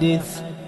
حدث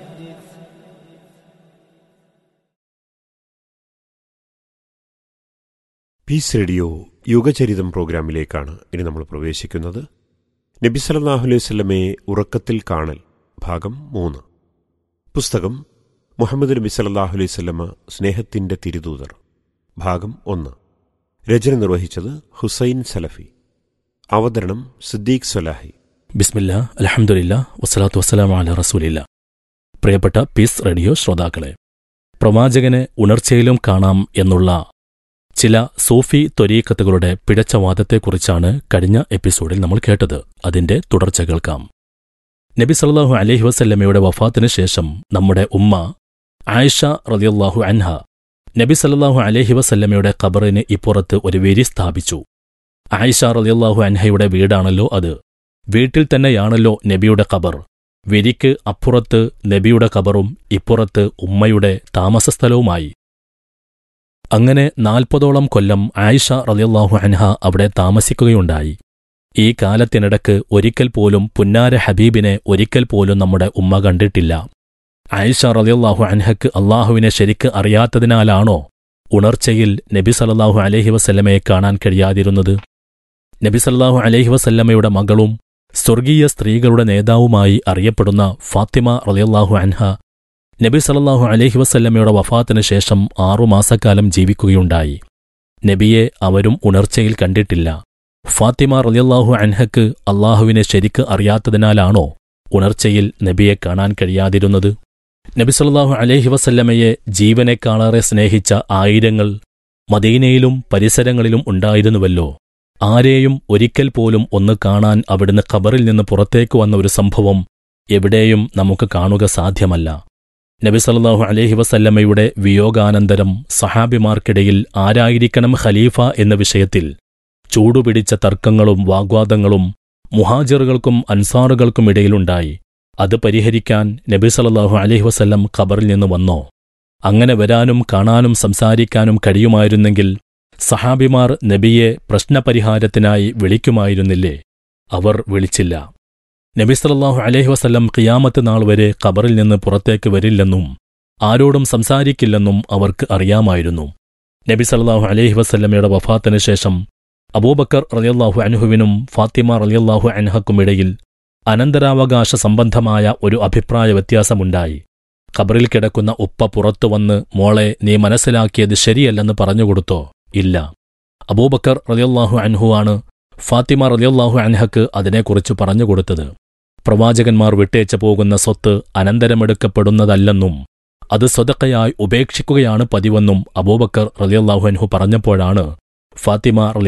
piece radio യുഗചരിതം പ്രോഗ്രാമിലേക്കാണ് ഇനി നമ്മൾ പ്രവേശിക്കുന്നത് നബി സല്ലല്ലാഹു അലൈഹി വസല്ലമയെ ഉറക്കത്തിൽ കാണൽ ഭാഗം മൂന്ന് പുസ്തകം മുഹമ്മദ് നബി സല്ലല്ലാഹു അലൈഹി വസല്ലമ സ്നേഹത്തിന്റെ തിരുദൂതർ ഭാഗം ഒന്ന് രചന നിർവഹിച്ചത് ഹുസൈൻ സലഫി അവതരണം സിദ്ദീഖ് സലാഹി ബിസ്മില്ല അലഹമുല്ല വസ്സലാത്തു വസ്സലാം അല റസൂലില്ല പ്രിയപ്പെട്ട പീസ് റേഡിയോ ശ്രോതാക്കളെ പ്രവാചകനെ ഉണർച്ചയിലും കാണാം എന്നുള്ള ചില സൂഫി ത്വരീക്കത്തുകളുടെ പിഴച്ച വാദത്തെക്കുറിച്ചാണ് കഴിഞ്ഞ എപ്പിസോഡിൽ നമ്മൾ കേട്ടത് അതിന്റെ തുടർച്ച കേൾക്കാം നബി സല്ലല്ലാഹു അലൈഹി വസല്ലമയുടെ വഫാത്തിന് ശേഷം നമ്മുടെ ഉമ്മ ആയിഷ റളിയല്ലാഹു അൻഹ നബി സല്ലല്ലാഹു അലൈഹി വസല്ലമയുടെ ഖബറിന് ഇപ്പുറത്ത് ഒരു വേരി സ്ഥാപിച്ചു ആയിഷ റളിയല്ലാഹു അൻഹയുടെ വീടാണല്ലോ അത് വീട്ടിൽ തന്നെയാണല്ലോ നബിയുടെ ഖബർ വെരിക്ക് അപ്പുറത്ത് നബിയുടെ ഖബറും ഇപ്പുറത്ത് ഉമ്മയുടെ താമസസ്ഥലവുമായി അങ്ങനെ നാൽപ്പതോളം കൊല്ലം ആയിഷ റളിയല്ലാഹു അൻഹ അവിടെ താമസിക്കുകയുണ്ടായി ഈ കാലത്തിനിടക്ക് ഒരിക്കൽ പോലും പുന്നാര ഹബീബിനെ ഒരിക്കൽ പോലും നമ്മുടെ ഉമ്മ കണ്ടിട്ടില്ല ആയിഷ റളിയല്ലാഹു അൻഹക്ക് അള്ളാഹുവിനെ ശരിക്ക് അറിയാത്തതിനാലാണോ ഉണർച്ചയിൽ നബി സല്ലല്ലാഹു അലൈഹി വസല്ലമയെ കാണാൻ കഴിയാതിരുന്നത് നബി സല്ലല്ലാഹു അലൈഹി വസല്ലമയുടെ മകളും സ്വർഗീയ സ്ത്രീകളുടെ നേതാവുമായി അറിയപ്പെടുന്ന ഫാത്തിമ റളിയല്ലാഹു അൻഹ നബി സല്ലല്ലാഹു അലൈഹി വസല്ലമയുടെ വഫാത്തിന് ശേഷം ആറുമാസക്കാലം ജീവിക്കുകയുണ്ടായി നബിയെ അവരും ഉണർച്ചയിൽ കണ്ടിട്ടില്ല ഫാത്തിമ റളിയല്ലാഹു അൻഹക്ക് അള്ളാഹുവിനെ ശരിക്ക് അറിയാത്തതിനാലാണോ ഉണർച്ചയിൽ നബിയെ കാണാൻ കഴിയാതിരുന്നത് നബി സല്ലല്ലാഹു അലൈഹി വസല്ലമയെ ജീവനേക്കാളേറെ സ്നേഹിച്ച ആയിരങ്ങൾ മദീനയിലും പരിസരങ്ങളിലും ഉണ്ടായിരുന്നുവല്ലോ ആരെയും ഒരിക്കൽ പോലും ഒന്ന് കാണാൻ അവിടുന്ന് ഖബറിൽ നിന്ന് പുറത്തേക്ക് വന്ന ഒരു സംഭവം എവിടെയും നമുക്ക് കാണുക സാധ്യമല്ല നബി സല്ലല്ലാഹു അലൈഹി വസല്ലമയുടെ വിയോഗാനന്തരം സഹാബിമാർക്കിടയിൽ ആരായിരിക്കണം ഖലീഫ എന്ന വിഷയത്തിൽ ചൂടുപിടിച്ച തർക്കങ്ങളും വാഗ്വാദങ്ങളും മുഹാജിറുകൾക്കും അൻസാറുകൾക്കും ഇടയിലുണ്ടായി അത് പരിഹരിക്കാൻ നബി സല്ലല്ലാഹു അലൈഹി വസല്ലം ഖബറിൽ നിന്ന് വന്നോ അങ്ങനെ വരാനും കാണാനും സംസാരിക്കാനും കഴിയുമായിരുന്നെങ്കിൽ സഹാബിമാർ നബിയെ പ്രശ്നപരിഹാരത്തിനായി വിളിക്കുമായിരുന്നില്ലേ അവർ വിളിച്ചില്ല നബി സല്ലല്ലാഹു അലൈഹി വസല്ലം ഖിയാമത്ത് നാൾ വരെ ഖബറിൽ നിന്ന് പുറത്തേക്ക് വരില്ലെന്നും ആരോടും സംസാരിക്കില്ലെന്നും അവർക്ക് അറിയാമായിരുന്നു നബി സല്ലല്ലാഹു അലൈഹി വസല്ലമയുടെ വഫാത്തിന് ശേഷം അബൂബക്കർ റളിയല്ലാഹു അൻഹുവിനും ഫാത്തിമ റളിയല്ലാഹു അൻഹക്കും ഇടയിൽ അനന്തരാവകാശ സംബന്ധമായ ഒരു അഭിപ്രായ വ്യത്യാസമുണ്ടായി ഖബറിൽ കിടക്കുന്ന ഉപ്പ പുറത്തു വന്ന് മോളെ നീ മനസ്സിലാക്കിയത് ശരിയല്ലെന്ന് പറഞ്ഞുകൊടുത്തോ ഇല്ല അബൂബക്കർ റളിയല്ലാഹു അൻഹുവാണ് ഫാത്തിമ റളിയല്ലാഹു അൻഹക്ക് അതിനെക്കുറിച്ച് പറഞ്ഞുകൊടുത്തത് പ്രവാചകന്മാർ വിട്ടേച്ചു പോകുന്ന സ്വത്ത് അനന്തരമെടുക്കപ്പെടുന്നതല്ലെന്നും അത് സ്വതക്കയായി ഉപേക്ഷിക്കുകയാണ് പതിവെന്നും അബൂബക്കർ റളിയല്ലാഹു അൻഹു പറഞ്ഞപ്പോഴാണ് ഫാത്തിമ